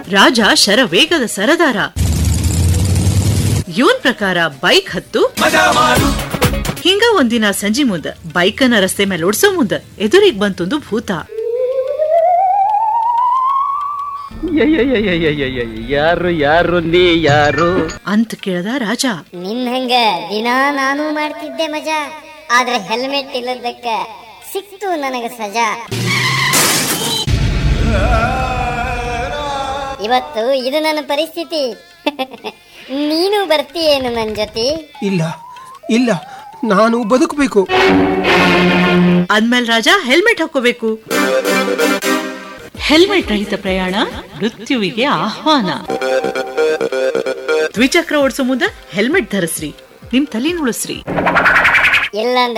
ರಾಜ ಶರವೇಗದ ಸರದಾರ ಇವನ್ ಪ್ರಕಾರ ಬೈಕ್ ಹತ್ತು ಹಿಂಗ ಒಂದಿನ ಸಂಜಿ ಮುಂದ ಬೈಕನ್ನ ರಸ್ತೆ ಮೇಲೆ ಓಡ್ಸೋ ಮುಂದ ಎದುರಿಗೆ ಬಂತೊಂದು ಭೂತ ಯಾರು ಯಾರು ನೀ ಯಾರು ಅಂತ ಕೇಳ್ದ ರಾಜ ನಿನ್ ಹಂಗ ದಿನಾ ನಾನು ಮಾಡ್ತಿದ್ದೆ ಮಜಾ ಆದ್ರೆ ಹೆಲ್ಮೆಟ್ ಇಲ್ಲದಕ್ಕ ಸಿಕ್ತು ನನಗ ಸಜಾ ಇವತ್ತು ಇದು ನನ್ನ ಪರಿಸ್ಥಿತಿ ನೀನು ಬರ್ತೀಯೇನು ನನ್ ಜೊತೆ ಇಲ್ಲ ಇಲ್ಲ ನಾನು ಬದುಕಬೇಕು ಅಂದ್ಮೇಲೆ ರಾಜ ಹೆಲ್ಮೆಟ್ ಹಾಕೋಬೇಕು ಹೆಲ್ಮೆಟ್ ರಹಿತ ಪ್ರಯಾಣ ಮೃತ್ಯುವಿಗೆ ಆಹ್ವಾನ ದ್ವಿಚಕ್ರ ಓಡಿಸೋ ಮುಂದ ಹೆಲ್ಮೆಟ್ ಧರಿಸ್ರಿ ನಿಮ್ ತಲೆ ಉಳಿಸ್ರಿ ಇಲ್ಲಂದ್ರೆ